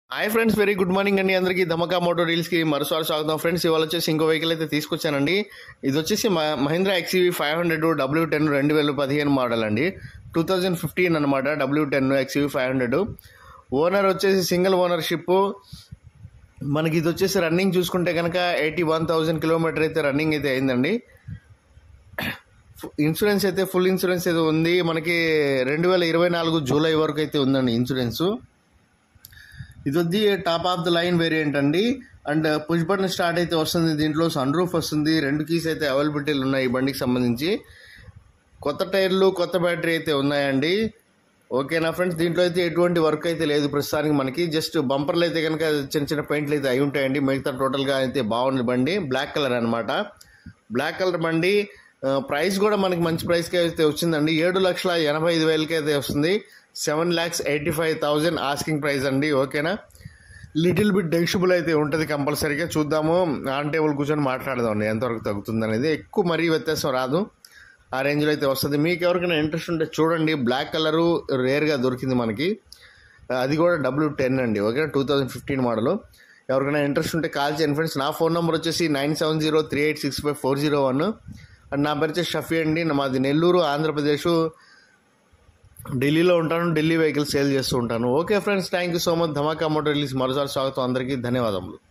hi friends very good morning అండి అందరికీ ధమకా Moto రీల్స్కి మరోసారి స్వాగతం ఫ్రెండ్స్ ఇవాళ వచ్చేసి ఇంకో వెహికల్ అయితే తీసుకొచ్చానండి ఇది వచ్చేసి మ- Mahindra XUV five hundred W ten రెండు వేల పదిహేను మోడల్ అండి టూ థౌజండ్ ఫిఫ్టీన్ అనమాట W ten XUV five hundred owner వచ్చేసి సింగిల్ ఓనర్షిప్ మనకి ఇది వచ్చేసి రన్నింగ్ చూసుకుంటే కనుక ఎయిటీ వన్ థౌజండ్ కిలోమీటర్ అయితే రన్నింగ్ అయితే అయిందండి ఇన్సూరెన్స్ అయితే ఫుల్ ఇన్సూరెన్స్ అయితే ఉంది మనకి రెండు వేల ఇరవై నాలుగు జూలై వరకు అయితే ఉందండి ఇన్సూరెన్సు ఇది వచ్చి top of the line variant అండి అండ్ పుష్ బటన్ స్టార్ట్ అయితే వస్తుంది దీంట్లో సన్ రూఫ్ వస్తుంది రెండు కీస్ అయితే అవైలబిలిటీలు ఉన్నాయి ఈ బండికి సంబంధించి కొత్త టైర్లు కొత్త బ్యాటరీ అయితే ఉన్నాయండి ఓకేనా ఫ్రెండ్స్ దీంట్లో అయితే ఎటువంటి వర్క్ అయితే లేదు ప్రస్తుతానికి మనకి జస్ట్ బంపర్లు అయితే కనుక చిన్న చిన్న పెయింట్లు అయితే అయి ఉంటాయండి మిగతా టోటల్గా అయితే బాగుంది బండి బ్లాక్ కలర్ అనమాట బ్లాక్ కలర్ బండి ఆ, ప్రైస్ కూడా మనకి మంచి ప్రైస్కి అయితే వచ్చిందండి ఏడు లక్షల ఎనభై ఐదు వేలకి అయితే వస్తుంది seven lakhs eighty five thousand asking price అండి ఓకేనా లిటిల్ బిట్ డెక్షబుల్ అయితే ఉంటుంది కంపల్సరీగా చూద్దాము ఆన్ టేబుల్ కూర్చొని మాట్లాడదాం అండి ఎంతవరకు తగ్గుతుంది అనేది ఎక్కువ మరీ వ్యత్యాసం రాదు ఆ రేంజ్లో అయితే వస్తుంది మీకు ఎవరికైనా ఇంట్రెస్ట్ ఉంటే చూడండి బ్లాక్ కలరు రేర్గా దొరికింది మనకి అది కూడా డబ్ల్యూ టెన్ అండి okay two thousand fifteen model ఎవరికైనా ఇంట్రెస్ట్ ఉంటే కాల్ చేయండి ఫ్రెండ్స్ నా ఫోన్ నెంబర్ వచ్చేసి nine seven zero three eight six five four zero one and నా పేరు వచ్చేసి షఫీ అండి మాది నెల్లూరు ఆంధ్రప్రదేశ్ ఢిల్లీలో ఉంటాను ఢిల్లీ వెహికల్ సేల్ చేస్తూ ఉంటాను okay friends thank you so much Dhamaka motor release మరోసారి స్వాగతం అందరికీ ధన్యవాదములు